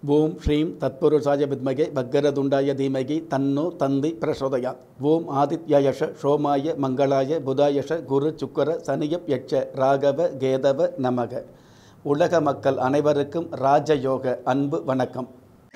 ஓம் ஸ்ரீம் தத்புருஷாய வித்மகே பக்கரதுண்டாய தீமகி தன்னோ தந்தி பிரசோதயாத் ஓம் ஆதித்யயஷ சோமாய மங்களாய புதாயஷ குரு சுக்கர சனியப் யட்ச ராகவ கேதவ நமக உலக மக்கள் அனைவருக்கும் ராஜயோக அன்பு வணக்கம்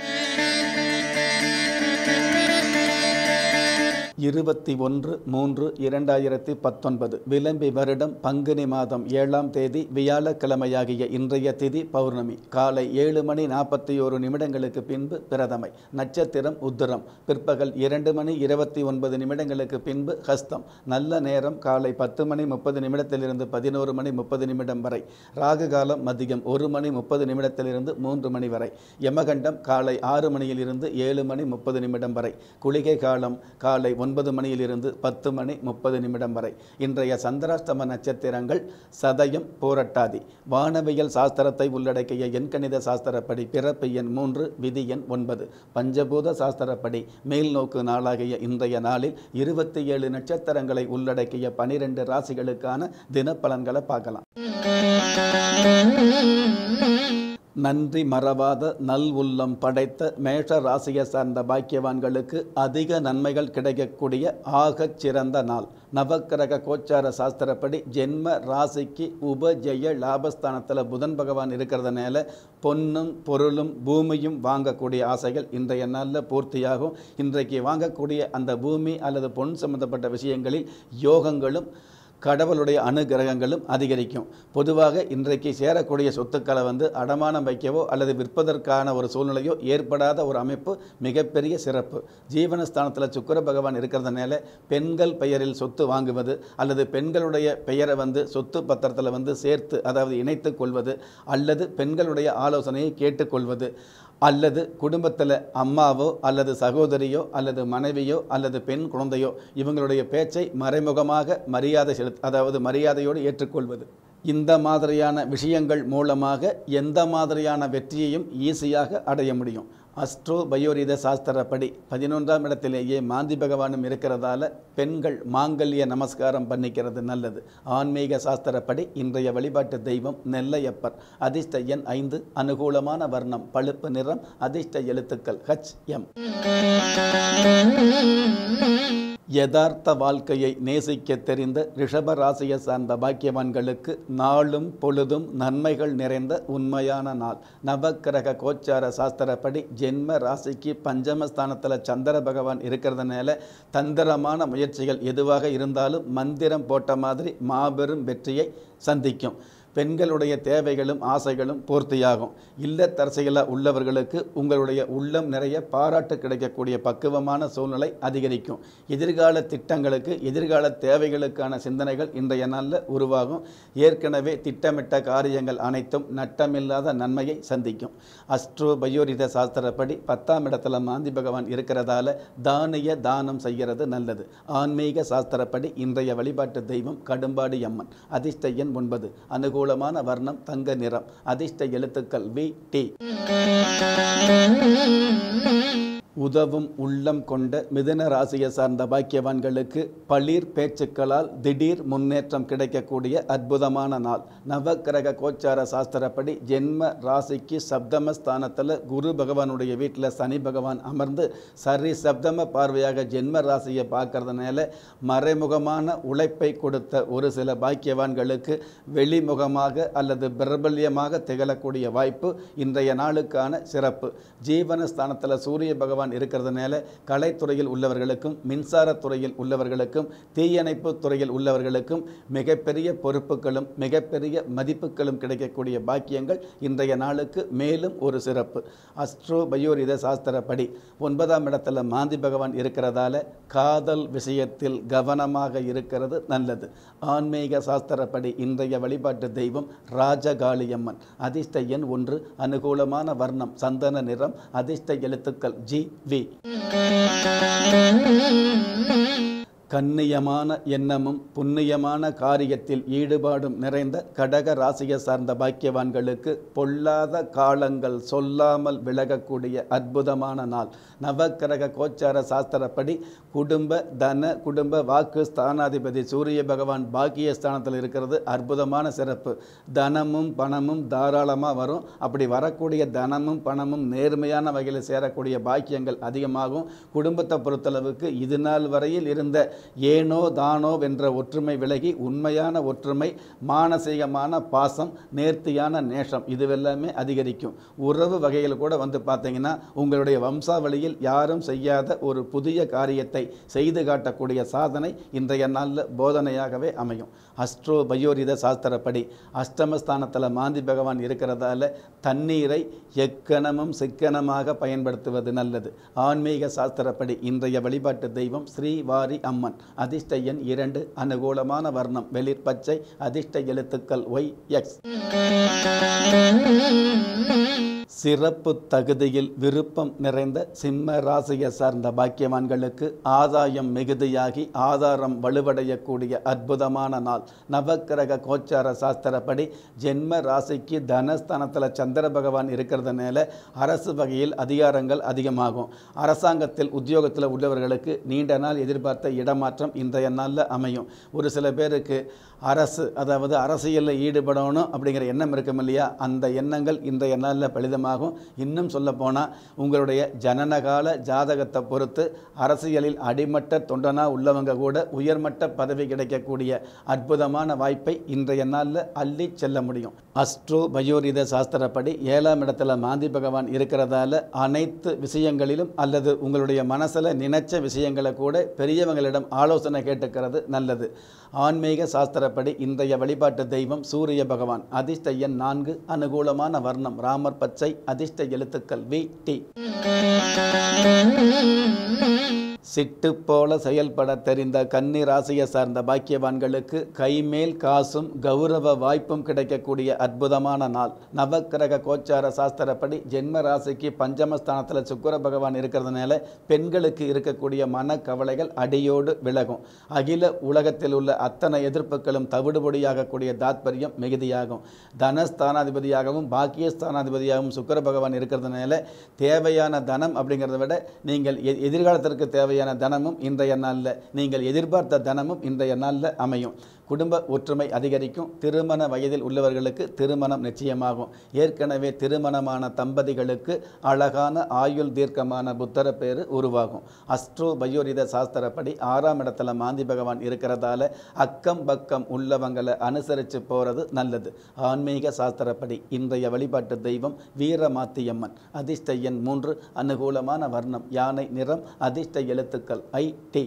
இருபத்தி ஒன்று மூன்று இரண்டாயிரத்தி பத்தொன்பது விளம்பி வருடம் பங்குனி மாதம் ஏழாம் தேதி வியாழக்கிழமையாகிய இன்றைய திதி பௌர்ணமி காலை ஏழு மணி நாற்பத்தி ஓரு நிமிடங்களுக்கு பின்பு பிரதமை நட்சத்திரம் உத்திரம் பிற்பகல் இரண்டு மணி இருபத்தி ஒன்பது நிமிடங்களுக்கு பின்பு ஹஸ்தம் நல்ல நேரம் காலை பத்து மணி முப்பது நிமிடத்திலிருந்து பதினோரு மணி முப்பது நிமிடம் வரை ராகு காலம் மதியம் ஒரு மணி முப்பது நிமிடத்திலிருந்து மூன்று மணி வரை யமகண்டம் காலை ஆறு மணியிலிருந்து ஏழு மணி முப்பது நிமிடம் வரை குளிகை காலம் காலை ஒன்பது மணியிலிருந்து பத்து மணி முப்பது நிமிடம் வரை இன்றைய சந்திராஷ்டம நட்சத்திரங்கள் சதயம் போரட்டாதி வானவியல் சாஸ்திரத்தை உள்ளடக்கிய எண்கணித சாஸ்திரப்படி பிறப்பு எண் மூன்று விதி எண் ஒன்பது பஞ்சபூத சாஸ்திரப்படி மேல் நோக்கு நாளாகிய இன்றைய நாளில் இருபத்தி ஏழு நட்சத்திரங்களை உள்ளடக்கிய பனிரெண்டு ராசிகளுக்கான தினப்பலன்களை பார்க்கலாம் நன்றி மறவாத நல் உள்ளம் படைத்த மேஷ ராசியை சார்ந்த பாக்கியவான்களுக்கு அதிக நன்மைகள் கிடைக்கக்கூடிய ஆகச் சிறந்த நாள் நவக்கிரக கோச்சார சாஸ்திரப்படி ஜென்ம ராசிக்கு உபஜெய லாபஸ்தானத்தில் புதன் பகவான் இருக்கிறதுனால பொன்னும் பொருளும் பூமியும் வாங்கக்கூடிய ஆசைகள் இன்றைய நாளில் பூர்த்தியாகும் இன்றைக்கு வாங்கக்கூடிய அந்த பூமி அல்லது பொன் சம்பந்தப்பட்ட விஷயங்களில் யோகங்களும் கடவுளுடைய அனுகிரகங்களும் அதிகரிக்கும் பொதுவாக இன்றைக்கு சேரக்கூடிய சொத்துக்களை வந்து அடமானம் வைக்கவோ அல்லது விற்பதற்கான ஒரு சூழ்நிலையோ ஏற்படாத ஒரு அமைப்பு மிகப்பெரிய சிறப்பு ஜீவனஸ்தானத்தில் சுக்கர பகவான் இருக்கிறதுனால பெண்கள் பெயரில் சொத்து வாங்குவது அல்லது பெண்களுடைய பெயரை வந்து சொத்து பத்திரத்தில் வந்து சேர்த்து அதாவது இணைத்து கொள்வது அல்லது பெண்களுடைய ஆலோசனையை கேட்டுக்கொள்வது அல்லது குடும்பத்தில் அம்மாவோ அல்லது சகோதரியோ அல்லது மனைவியோ அல்லது பெண் குழந்தையோ இவங்களுடைய பேச்சை மறைமுகமாக மரியாதை செலுத் அதாவது மரியாதையோடு ஏற்றுக்கொள்வது இந்த மாதிரியான விஷயங்கள் மூலமாக எந்த மாதிரியான வெற்றியையும் ஈஸியாக அடைய முடியும் அஸ்ட்ரோ பயோரித சாஸ்திரப்படி பதினொன்றாம் இடத்திலேயே மாந்தி பகவானும் இருக்கிறதால பெண்கள் மாங்கல்ய நமஸ்காரம் பண்ணிக்கிறது நல்லது ஆன்மீக சாஸ்திரப்படி இன்றைய வழிபாட்டு தெய்வம் நெல்லையப்பர் அதிர்ஷ்ட எண் ஐந்து அனுகூலமான வர்ணம் பழுப்பு நிறம் அதிர்ஷ்ட எழுத்துக்கள் ஹச் எம் யதார்த்த வாழ்க்கையை நேசிக்க தெரிந்த ரிஷப ராசியை சார்ந்த பாக்கியவான்களுக்கு நாளும் பொழுதும் நன்மைகள் நிறைந்த உண்மையான நாள் நவக்கிரக கோச்சார சாஸ்திரப்படி ஜென்ம ராசிக்கு பஞ்சமஸ்தானத்தில் சந்திர பகவான் இருக்கிறதுனால தந்திரமான முயற்சிகள் எதுவாக இருந்தாலும் மந்திரம் போட்ட மாதிரி மாபெரும் வெற்றியை சந்திக்கும் பெண்களுடைய தேவைகளும் ஆசைகளும் பூர்த்தியாகும் இல்லத்தரசிகளாக உள்ளவர்களுக்கு உங்களுடைய உள்ளம் நிறைய பாராட்டு கிடைக்கக்கூடிய பக்குவமான சூழ்நிலை அதிகரிக்கும் எதிர்கால திட்டங்களுக்கு எதிர்கால தேவைகளுக்கான சிந்தனைகள் இன்றைய நாளில் உருவாகும் ஏற்கனவே திட்டமிட்ட காரியங்கள் அனைத்தும் நட்டமில்லாத நன்மையை சந்திக்கும் அஸ்ட்ரோ பயோரித சாஸ்திரப்படி பத்தாம் இடத்துல மாந்தி பகவான் இருக்கிறதால தானிய தானம் செய்கிறது நல்லது ஆன்மீக சாஸ்திரப்படி இன்றைய வழிபாட்டு தெய்வம் கடும்பாடி அம்மன் அதிர்ஷ்ட எண் ஒன்பது அனுகூல அனுகூலமான வர்ணம் தங்க நிறம் அதிர்ஷ்ட எழுத்துக்கள் வி டி உதவும் உள்ளம் கொண்ட மிதன ராசியை சார்ந்த பாக்கியவான்களுக்கு பளிர் பேச்சுக்களால் திடீர் முன்னேற்றம் கிடைக்கக்கூடிய அற்புதமான நாள் நவக்கிரக கோச்சார சாஸ்திரப்படி ஜென்ம ராசிக்கு சப்தம ஸ்தானத்தில் குரு பகவானுடைய வீட்டில் சனி பகவான் அமர்ந்து சரி சப்தம பார்வையாக ஜென்ம ராசியை பார்க்கறதுனால மறைமுகமான உழைப்பை கொடுத்த ஒரு சில பாக்கியவான்களுக்கு வெளிமுகமாக அல்லது பிரபல்யமாக திகழக்கூடிய வாய்ப்பு இன்றைய நாளுக்கான சிறப்பு ஜீவனஸ்தானத்தில் சூரிய பகவான் இருக்கிறதுனால கலைத்துறையில் உள்ளவர்களுக்கும் மின்சாரத்துறையில் உள்ளவர்களுக்கும் தீயணைப்பு துறையில் உள்ளவர்களுக்கும் மிகப்பெரிய பொறுப்புகளும் மிகப்பெரிய மதிப்புகளும் கிடைக்கக்கூடிய பாக்கியங்கள் இன்றைய நாளுக்கு மேலும் ஒரு சிறப்பு அஸ்ட்ரோ பயோரித சாஸ்திரப்படி ஒன்பதாம் இடத்துல மாந்தி பகவான் இருக்கிறதால காதல் விஷயத்தில் கவனமாக இருக்கிறது நல்லது ஆன்மீக சாஸ்திரப்படி இன்றைய வழிபாட்டு தெய்வம் ராஜகாளியம்மன் அதிர்ஷ்ட எண் ஒன்று அனுகூலமான வர்ணம் சந்தன நிறம் அதிர்ஷ்ட எழுத்துக்கள் ஜி வி கண்ணியமான எண்ணமும் புண்ணியமான காரியத்தில் ஈடுபாடும் நிறைந்த கடக ராசியை சார்ந்த பாக்கியவான்களுக்கு பொல்லாத காலங்கள் சொல்லாமல் விலகக்கூடிய அற்புதமான நாள் நவக்கிரக கோச்சார சாஸ்திரப்படி குடும்ப தன குடும்ப வாக்கு ஸ்தானாதிபதி சூரிய பகவான் பாக்கிய ஸ்தானத்தில் இருக்கிறது அற்புதமான சிறப்பு தனமும் பணமும் தாராளமாக வரும் அப்படி வரக்கூடிய தனமும் பணமும் நேர்மையான வகையில் சேரக்கூடிய பாக்கியங்கள் அதிகமாகும் குடும்பத்தை பொறுத்தளவுக்கு இது நாள் வரையில் இருந்த ஏனோ தானோ வென்ற ஒற்றுமை விலகி உண்மையான ஒற்றுமை மானசீகமான பாசம் நேர்த்தியான நேசம் இதுவெல்லாமே அதிகரிக்கும் உறவு வகையில் கூட வந்து பார்த்தீங்கன்னா உங்களுடைய வம்சாவளியில் யாரும் செய்யாத ஒரு புதிய காரியத்தை செய்து காட்டக்கூடிய சாதனை இன்றைய நாளில் போதனையாகவே அமையும் அஸ்ட்ரோ பயோரித சாஸ்திரப்படி அஷ்டமஸ்தானத்தில் மாந்தி பகவான் இருக்கிறதால தண்ணீரை எக்கணமும் சிக்கனமாக பயன்படுத்துவது நல்லது ஆன்மீக சாஸ்திரப்படி இன்றைய வழிபாட்டு தெய்வம் ஸ்ரீவாரி அம்மன் அதிர்ஷ்ட எண் இரண்டு அனுகூலமான வர்ணம் வெளிர் பச்சை அதிர்ஷ்ட எழுத்துக்கள் ஒய் எக்ஸ் சிறப்பு தகுதியில் விருப்பம் நிறைந்த சிம்ம ராசியை சார்ந்த பாக்கியவான்களுக்கு ஆதாயம் மிகுதியாகி ஆதாரம் வலுவடையக்கூடிய அற்புதமான நாள் நவக்கிரக கோச்சார சாஸ்திரப்படி ஜென்ம ராசிக்கு தனஸ்தானத்தில் சந்திர பகவான் இருக்கிறதுனால அரசு வகையில் அதிகாரங்கள் அதிகமாகும் அரசாங்கத்தில் உத்தியோகத்தில் உள்ளவர்களுக்கு நீண்ட நாள் எதிர்பார்த்த இடமாற்றம் இன்றைய நாளில் அமையும் ஒரு சில பேருக்கு அரசு அதாவது அரசியலில் ஈடுபடணும் அப்படிங்கிற எண்ணம் இருக்கும் இல்லையா அந்த எண்ணங்கள் இன்றைய நாளில் பலிதமாகும் இன்னும் சொல்லப்போனால் உங்களுடைய ஜனனகால ஜாதகத்தை பொறுத்து அரசியலில் அடிமட்ட தொண்டனாக உள்ளவங்க கூட உயர்மட்ட பதவி கிடைக்கக்கூடிய அற்புதமான வாய்ப்பை இன்றைய நாளில் அள்ளி செல்ல முடியும் அஸ்ட்ரோ பயோரித சாஸ்திரப்படி ஏழாம் இடத்துல மாந்தி பகவான் இருக்கிறதால அனைத்து விஷயங்களிலும் அல்லது உங்களுடைய மனசில் நினைச்ச விஷயங்களை கூட பெரியவங்களிடம் ஆலோசனை கேட்டுக்கிறது நல்லது ஆன்மீக சாஸ்திரப்படி இன்றைய வழிபாட்டு தெய்வம் சூரிய பகவான் அதிர்ஷ்ட எண் நான்கு அனுகூலமான வர்ணம் ராமர் பச்சை அதிர்ஷ்ட எழுத்துக்கள் வி டி சிட்டு போல செயல்பட தெரிந்த கன்னி ராசியை சார்ந்த பாக்கியவான்களுக்கு கைமேல் காசும் கௌரவ வாய்ப்பும் கிடைக்கக்கூடிய அற்புதமான நாள் நவக்கிரக கோச்சார சாஸ்திரப்படி ஜென்ம ராசிக்கு பஞ்சமஸ்தானத்தில் சுக்கர பகவான் இருக்கிறதுனால பெண்களுக்கு இருக்கக்கூடிய மனக்கவலைகள் அடியோடு விலகும் அகில உலகத்தில் உள்ள அத்தனை எதிர்ப்புகளும் தவிடுபொடியாகக்கூடிய தாத்பரியம் மிகுதியாகும் தனஸ்தானாதிபதியாகவும் பாக்கியஸ்தானாதிபதியாகவும் சுக்கர பகவான் இருக்கிறதுனால தேவையான தனம் அப்படிங்கிறத விட நீங்கள் எ- எதிர்காலத்திற்கு தேவையான தனமும் இன்றைய நாளில் நீங்கள் எதிர்பார்த்த தனமும் இன்றைய நாளில் அமையும் குடும்ப ஒற்றுமை அதிகரிக்கும் திருமண வயதில் உள்ளவர்களுக்கு திருமணம் நிச்சயமாகும் ஏற்கனவே திருமணமான தம்பதிகளுக்கு அழகான ஆயுள் தீர்க்கமான புத்தர பேரு உருவாகும் அஸ்ட்ரோ பயோரித சாஸ்திரப்படி ஆறாம் இடத்துல மாந்தி பகவான் இருக்கிறதால அக்கம் பக்கம் உள்ளவங்களை அனுசரித்து போகிறது நல்லது ஆன்மீக சாஸ்திரப்படி இன்றைய வழிபாட்டு தெய்வம் வீரமாத்தியம்மன் அதிர்ஷ்ட எண் மூன்று அனுகூலமான வர்ணம் யானை நிறம் அதிர்ஷ்ட எழுத்துக்கள் ஐ டி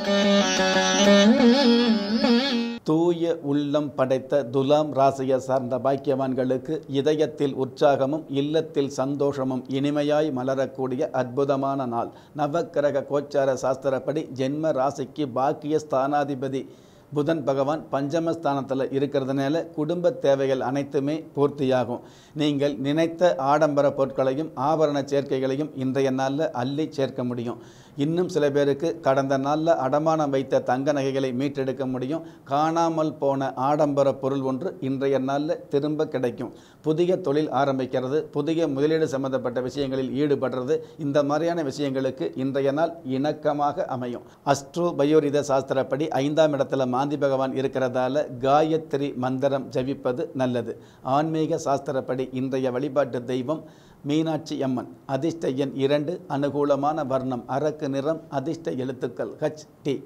தூய உள்ளம் படைத்த துலாம் ராசியை சார்ந்த பாக்கியவான்களுக்கு இதயத்தில் உற்சாகமும் இல்லத்தில் சந்தோஷமும் இனிமையாய் மலரக்கூடிய அற்புதமான நாள் நவக்கிரக கோச்சார சாஸ்திரப்படி ஜென்ம ராசிக்கு பாக்கிய ஸ்தானாதிபதி புதன் பகவான் பஞ்சமஸ்தானத்தில் இருக்கிறதுனால குடும்ப தேவைகள் அனைத்துமே பூர்த்தியாகும் நீங்கள் நினைத்த ஆடம்பர பொருட்களையும் ஆபரண சேர்க்கைகளையும் இன்றைய நாளில் அள்ளி சேர்க்க முடியும் இன்னும் சில பேருக்கு கடந்த நாளில் அடமானம் வைத்த தங்க நகைகளை மீட்டெடுக்க முடியும் காணாமல் போன ஆடம்பர பொருள் ஒன்று இன்றைய நாளில் திரும்ப கிடைக்கும் புதிய தொழில் ஆரம்பிக்கிறது புதிய முதலீடு சம்பந்தப்பட்ட விஷயங்களில் ஈடுபடுறது இந்த மாதிரியான விஷயங்களுக்கு இன்றைய நாள் இணக்கமாக அமையும் அஸ்ட்ரோ பயோரித சாஸ்திரப்படி ஐந்தாம் இடத்துல மாந்தி பகவான் இருக்கிறதால காயத்ரி மந்திரம் ஜபிப்பது நல்லது ஆன்மீக சாஸ்திரப்படி இன்றைய வழிபாட்டு தெய்வம் மீனாட்சி அம்மன் அதிர்ஷ்ட எண் இரண்டு அனுகூலமான வர்ணம் அரக்கு நிறம் அதிர்ஷ்ட எழுத்துக்கள் ஹச் டி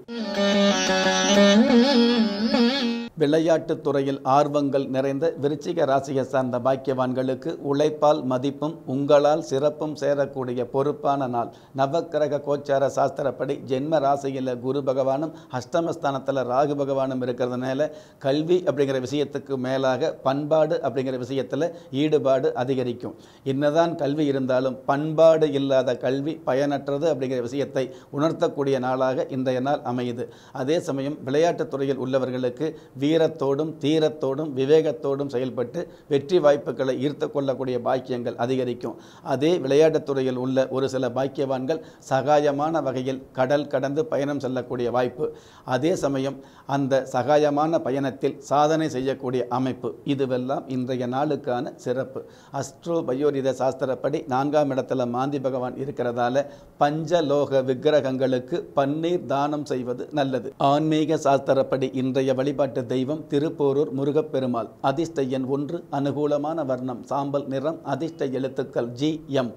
விளையாட்டுத் துறையில் ஆர்வங்கள் நிறைந்த விருச்சிக ராசியை சார்ந்த பாக்கியவான்களுக்கு உழைப்பால் மதிப்பும் உங்களால் சிறப்பும் சேரக்கூடிய பொறுப்பான நாள் நவக்கிரக கோச்சார சாஸ்திரப்படி ஜென்ம ராசியில் குரு பகவானும் அஷ்டமஸ்தானத்தில் ராகு பகவானும் இருக்கிறதுனால கல்வி அப்படிங்கிற விஷயத்துக்கு மேலாக பண்பாடு அப்படிங்கிற விஷயத்தில் ஈடுபாடு அதிகரிக்கும் என்னதான் கல்வி இருந்தாலும் பண்பாடு இல்லாத கல்வி பயனற்றது அப்படிங்கிற விஷயத்தை உணர்த்தக்கூடிய நாளாக இன்றைய நாள் அமையுது அதே சமயம் விளையாட்டுத் துறையில் உள்ளவர்களுக்கு வீரத்தோடும் தீரத்தோடும் விவேகத்தோடும் செயல்பட்டு வெற்றி வாய்ப்புகளை ஈர்த்து கொள்ளக்கூடிய பாக்கியங்கள் அதிகரிக்கும் அதே விளையாட்டுத் துறையில் உள்ள ஒரு சில பாக்கியவான்கள் சகாயமான வகையில் கடல் கடந்து பயணம் செல்லக்கூடிய வாய்ப்பு அதே சமயம் அந்த சகாயமான பயணத்தில் சாதனை செய்யக்கூடிய அமைப்பு இதுவெல்லாம் இன்றைய நாளுக்கான சிறப்பு அஸ்ட்ரோ பயோரித சாஸ்திரப்படி நான்காம் இடத்துல மாந்தி பகவான் இருக்கிறதால பஞ்சலோக விக்கிரகங்களுக்கு பன்னீர் தானம் செய்வது நல்லது ஆன்மீக சாஸ்திரப்படி இன்றைய வழிபாட்டு தெய்வம் திருப்போரூர் முருகப்பெருமாள் அதிர்ஷ்ட எண் ஒன்று அனுகூலமான வர்ணம் சாம்பல் நிறம் அதிர்ஷ்ட எழுத்துக்கள் ஜி எம்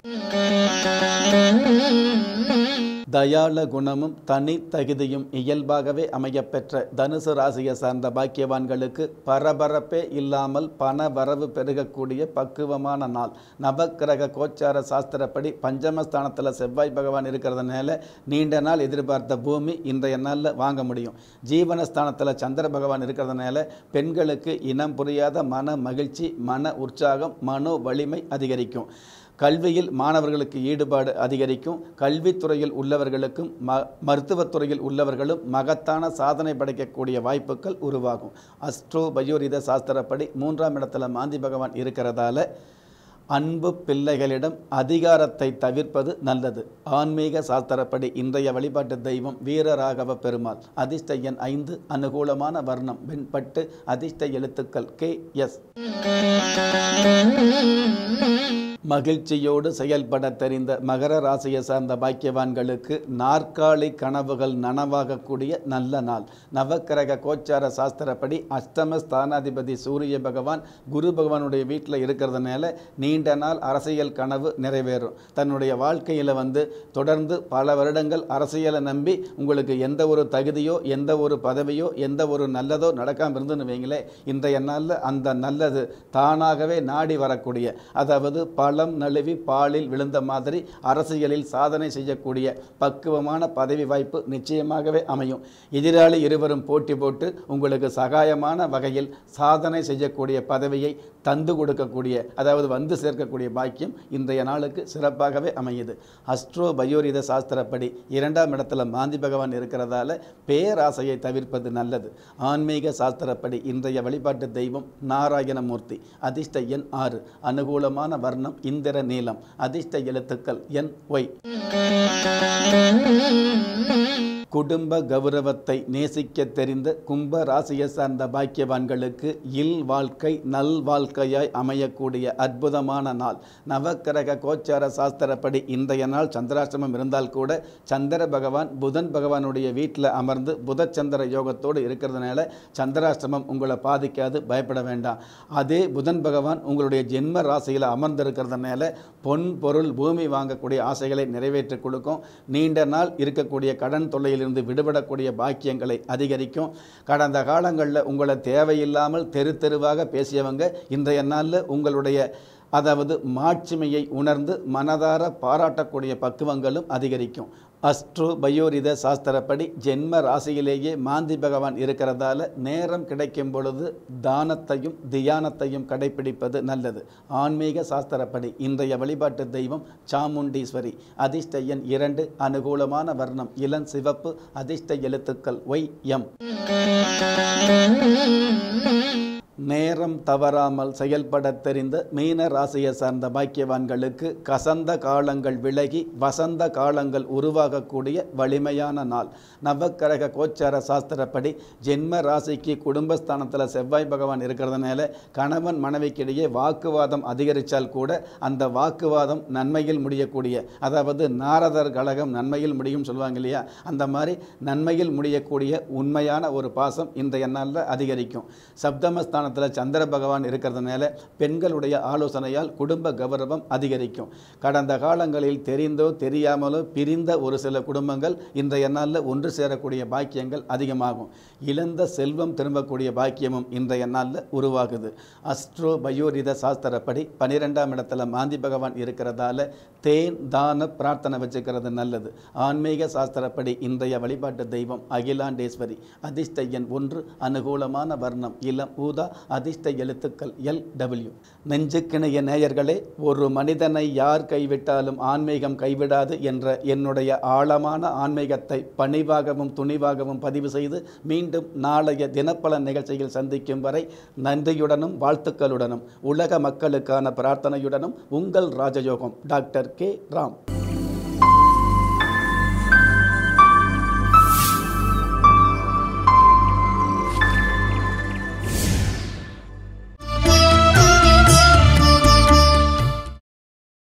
தயாள குணமும் தனி தகுதியும் இயல்பாகவே அமையப்பெற்ற தனுசு ராசியை சார்ந்த பாக்கியவான்களுக்கு பரபரப்பே இல்லாமல் பண வரவு பெருகக்கூடிய பக்குவமான நாள் நவக்கிரக கோச்சார சாஸ்திரப்படி பஞ்சமஸ்தானத்தில் செவ்வாய் பகவான் இருக்கிறதுனால நீண்ட நாள் எதிர்பார்த்த பூமி இன்றைய நாளில் வாங்க முடியும் ஜீவனஸ்தானத்தில் சந்திர பகவான் இருக்கிறதுனால பெண்களுக்கு இனம் புரியாத மன மகிழ்ச்சி மன உற்சாகம் மனோ வலிமை அதிகரிக்கும் கல்வியில் மாணவர்களுக்கு ஈடுபாடு அதிகரிக்கும் கல்வித்துறையில் உள்ளவர்களுக்கும் ம மருத்துவத்துறையில் உள்ளவர்களும் மகத்தான சாதனை படைக்கக்கூடிய வாய்ப்புகள் உருவாகும் அஸ்ட்ரோ பயோரித சாஸ்திரப்படி மூன்றாம் இடத்துல மாந்தி பகவான் இருக்கிறதால அன்பு பிள்ளைகளிடம் அதிகாரத்தை தவிர்ப்பது நல்லது ஆன்மீக சாஸ்திரப்படி இன்றைய வழிபாட்டு தெய்வம் வீரராகவ பெருமாள் அதிர்ஷ்ட எண் ஐந்து அனுகூலமான வர்ணம் வெண்பட்டு அதிர்ஷ்ட எழுத்துக்கள் கே எஸ் மகிழ்ச்சியோடு செயல்பட தெரிந்த மகர ராசியை சார்ந்த பாக்கியவான்களுக்கு நாற்காலி கனவுகள் நனவாகக்கூடிய நல்ல நாள் நவக்கிரக கோச்சார சாஸ்திரப்படி அஷ்டம ஸ்தானாதிபதி சூரிய பகவான் குரு பகவானுடைய வீட்டில் இருக்கிறதுனால நீண்ட நாள் அரசியல் கனவு நிறைவேறும் தன்னுடைய வாழ்க்கையில் வந்து தொடர்ந்து பல வருடங்கள் அரசியலை நம்பி உங்களுக்கு எந்த ஒரு தகுதியோ எந்த ஒரு பதவியோ எந்த ஒரு நல்லதோ நடக்காமல் இருந்துன்னு வைங்களேன் இன்றைய நாளில் அந்த நல்லது தானாகவே நாடி வரக்கூடிய அதாவது பழம் நழுவி பாலில் விழுந்த மாதிரி அரசியலில் சாதனை செய்யக்கூடிய பக்குவமான பதவி வாய்ப்பு நிச்சயமாகவே அமையும் எதிராளி இருவரும் போட்டி போட்டு உங்களுக்கு சகாயமான வகையில் சாதனை செய்யக்கூடிய பதவியை தந்து கொடுக்கக்கூடிய அதாவது வந்து சேர்க்கக்கூடிய பாக்கியம் இன்றைய நாளுக்கு சிறப்பாகவே அமையுது அஸ்ட்ரோ பயோரித சாஸ்திரப்படி இரண்டாம் இடத்துல மாந்தி பகவான் இருக்கிறதால பேராசையை தவிர்ப்பது நல்லது ஆன்மீக சாஸ்திரப்படி இன்றைய வழிபாட்டு தெய்வம் நாராயணமூர்த்தி அதிர்ஷ்ட எண் ஆறு அனுகூலமான வர்ணம் இந்திர நீலம் அதிர்ஷ்ட எழுத்துக்கள் என் ஒய் குடும்ப கௌரவத்தை நேசிக்க தெரிந்த கும்ப ராசியை சார்ந்த பாக்கியவான்களுக்கு இல் வாழ்க்கை நல் வாழ்க்கையாய் அமையக்கூடிய அற்புதமான நாள் நவக்கிரக கோச்சார சாஸ்திரப்படி இன்றைய நாள் சந்திராஷ்டமம் இருந்தால் கூட சந்திர பகவான் புதன் பகவானுடைய வீட்டில் அமர்ந்து புதச்சந்திர யோகத்தோடு இருக்கிறதுனால சந்திராஷ்டமம் உங்களை பாதிக்காது பயப்பட வேண்டாம் அதே புதன் பகவான் உங்களுடைய ஜென்ம ராசியில் அமர்ந்திருக்கிறதுனால பொன் பொருள் பூமி வாங்கக்கூடிய ஆசைகளை நிறைவேற்றிக் கொடுக்கும் நீண்ட நாள் இருக்கக்கூடிய கடன் தொல்லையிலிருந்து விடுபடக்கூடிய பாக்கியங்களை அதிகரிக்கும் கடந்த காலங்களில் உங்களை தேவையில்லாமல் தெரு தெருவாக பேசியவங்க இன்றைய நாளில் உங்களுடைய அதாவது மாட்சிமையை உணர்ந்து மனதார பாராட்டக்கூடிய பக்குவங்களும் அதிகரிக்கும் அஸ்ட்ரோ பயோரித சாஸ்திரப்படி ஜென்ம ராசியிலேயே மாந்தி பகவான் இருக்கிறதால நேரம் கிடைக்கும் பொழுது தானத்தையும் தியானத்தையும் கடைபிடிப்பது நல்லது ஆன்மீக சாஸ்திரப்படி இன்றைய வழிபாட்டு தெய்வம் சாமுண்டீஸ்வரி அதிர்ஷ்ட எண் இரண்டு அனுகூலமான வர்ணம் இளம் சிவப்பு அதிர்ஷ்ட எழுத்துக்கள் ஒய் எம் நேரம் தவறாமல் செயல்பட தெரிந்த மீன ராசியை சார்ந்த பாக்கியவான்களுக்கு கசந்த காலங்கள் விலகி வசந்த காலங்கள் உருவாகக்கூடிய வலிமையான நாள் நவக்கிரக கோச்சார சாஸ்திரப்படி ஜென்ம ராசிக்கு குடும்பஸ்தானத்தில் செவ்வாய் பகவான் இருக்கிறதுனால கணவன் மனைவிக்கிடையே வாக்குவாதம் அதிகரித்தால் கூட அந்த வாக்குவாதம் நன்மையில் முடியக்கூடிய அதாவது நாரதர் கழகம் நன்மையில் முடியும் சொல்லுவாங்க இல்லையா அந்த மாதிரி நன்மையில் முடியக்கூடிய உண்மையான ஒரு பாசம் இன்றைய நாளில் அதிகரிக்கும் சப்தமஸ்தான ஸ்தானத்தில் சந்திர பகவான் இருக்கிறதுனால பெண்களுடைய ஆலோசனையால் குடும்ப கௌரவம் அதிகரிக்கும் கடந்த காலங்களில் தெரிந்தோ தெரியாமலோ பிரிந்த ஒரு சில குடும்பங்கள் இன்றைய நாளில் ஒன்று சேரக்கூடிய பாக்கியங்கள் அதிகமாகும் இழந்த செல்வம் திரும்பக்கூடிய பாக்கியமும் இன்றைய நாளில் உருவாகுது அஸ்ட்ரோ பயோரித சாஸ்திரப்படி பனிரெண்டாம் இடத்துல மாந்தி பகவான் இருக்கிறதால தேன் தான பிரார்த்தனை வச்சுக்கிறது நல்லது ஆன்மீக சாஸ்திரப்படி இன்றைய வழிபாட்டு தெய்வம் அகிலாண்டேஸ்வரி அதிர்ஷ்ட எண் ஒன்று அனுகூலமான வர்ணம் இளம் ஊதா அதிர்ஷ்ட எழுத்துக்கள் எல் டபிள்யூ நெஞ்சுக்கிணைய நேயர்களே ஒரு மனிதனை யார் கைவிட்டாலும் ஆன்மீகம் கைவிடாது என்ற என்னுடைய ஆழமான ஆன்மீகத்தை பணிவாகவும் துணிவாகவும் பதிவு செய்து மீண்டும் நாளைய தினப்பலன் நிகழ்ச்சியில் சந்திக்கும் வரை நன்றியுடனும் வாழ்த்துக்களுடனும் உலக மக்களுக்கான பிரார்த்தனையுடனும் உங்கள் ராஜயோகம் டாக்டர் கே ராம்